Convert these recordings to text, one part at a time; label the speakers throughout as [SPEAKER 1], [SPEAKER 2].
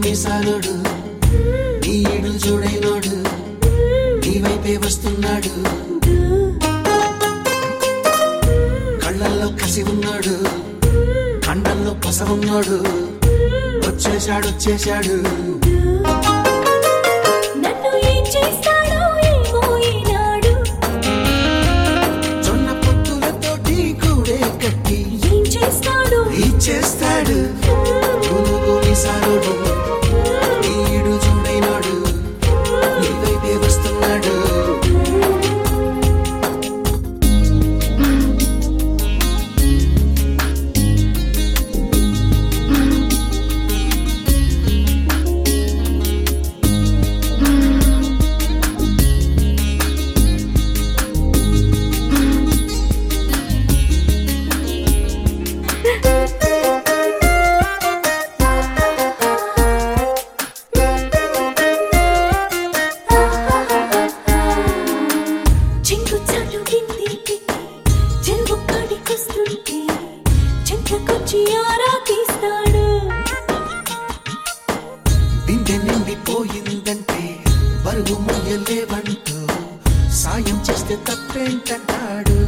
[SPEAKER 1] మీసాలోడు నీ ఈడు చూడైనోడు నీ వైపే వస్తున్నాడు కళ్ళల్లో కసి ఉన్నాడు కండల్లో పస ఉన్నాడు వచ్చేశాడు వచ్చేశాడు
[SPEAKER 2] నన్ను ఏం చేస్తాడో ఏమో ఈనాడు
[SPEAKER 1] జొన్న పొత్తులతోటి కూడే కట్టి
[SPEAKER 2] ఏం చేస్తాడు
[SPEAKER 1] ఇచ్చేస్తాడు పునుగు మీసాలోడు నీ ఈడు చూడైనోడు నీ వైపే వస్తున్నాడు
[SPEAKER 2] చెంగు చాటు గింది పెట్టి చెరువు కాడికొస్తుంటే చెంతకొచ్చి ఆరా తీస్తాడు
[SPEAKER 1] బిందె నిండిపోయిందంటే బరువు మొయ్యలేవంటూ సాయం చేస్తే తప్పేంటంటాడు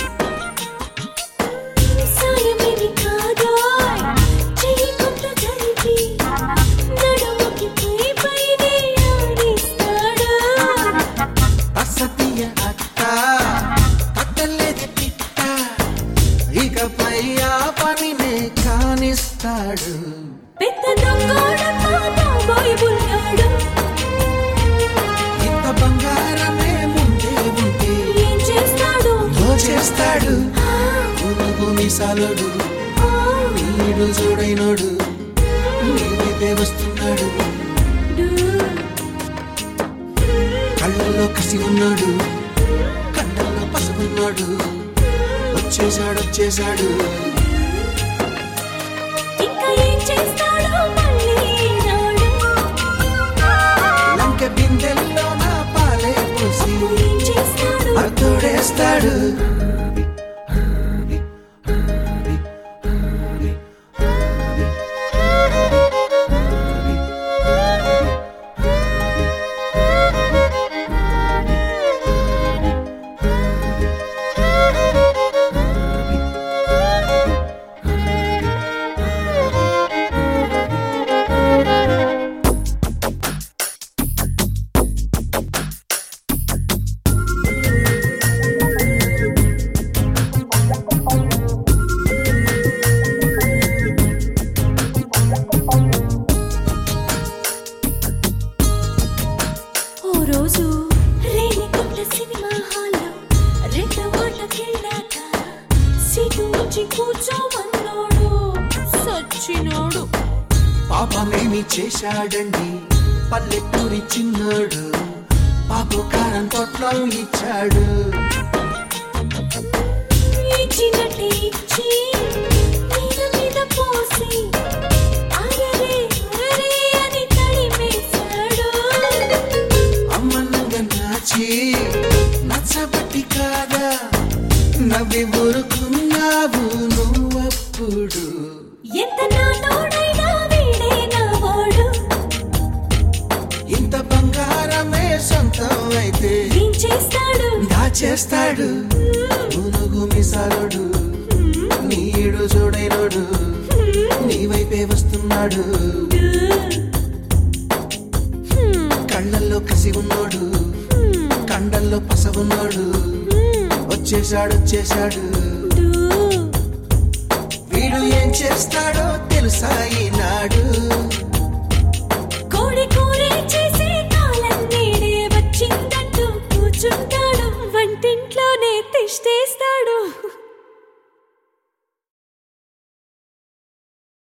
[SPEAKER 2] సాయమేమి కాదో చెయ్యి కొంత జరిపి నడుముకి పై పైనే ఆడిస్తాడు
[SPEAKER 1] అసతీయ అత్త కట్టలేది పిట్ట ఇకపై ఆ పనినే కానిస్తాడు
[SPEAKER 2] పెద్ద దొంగోడమ్మా బాబోయ్ బుల్లాడు
[SPEAKER 1] ఇంత బంగారమే ముందే ఉంటే
[SPEAKER 2] ఏం చేస్తాడు
[SPEAKER 1] దోచేస్తాడు పునుగు మీసాలోడు
[SPEAKER 2] ఆ,
[SPEAKER 1] నీడు చూడైనోడు నీ వైపే వస్తున్నాడు
[SPEAKER 2] డు.
[SPEAKER 1] కళ్ళల్లో కసి ఉన్నాడు కండల్లో పసుపున్నాడు వచ్చేసాడు వచ్చేసాడు
[SPEAKER 2] ఇంకా ఏం చేస్తాడో మళ్ళీ ఈనాడు
[SPEAKER 1] లంక బిందెల్లో నా పాలే పోసి
[SPEAKER 2] ఏం చేస్తాడు
[SPEAKER 1] అతోడేస్తాడు
[SPEAKER 2] ఓ రోజు రేణిగుంట సినిమా హాల్లో రెండు ఓట్లకెళ్ళాక సీటు వచ్చి కూర్చోమన్నాడు సచ్చినోడు
[SPEAKER 1] పాపమేమి చేశాడండి పల్లెటూరి చిన్నాడు పాపు కారం తొట్లం ఇచ్చాడు
[SPEAKER 2] ఇచ్చినట్టే ఇచ్చి మీద మీద పోసి అరరే అరరే అని తడిమేశాడు
[SPEAKER 1] అమ్మన్నంగా నాచి నచ్చబట్టి కాదా నవ్వి ఊరుకున్నావు నువ్వప్పుడు
[SPEAKER 2] ఎంత నాటోడైనా వీడే నా వాడు
[SPEAKER 1] ఇంత బంగారమే సొంతం అయితే
[SPEAKER 2] ఏం చేస్తాడు
[SPEAKER 1] దాచేస్తాడు పునుగు మిసాలుడు నీడు చూడైనోడు నీ వైపే వస్తున్నాడు కళ్ళల్లో కసి ఉన్నాడు కండల్లో పస ఉన్నాడు వచ్చేసాడు వచ్చేసాడు వీడు ఏం చేస్తాడో తెలుసా ఈ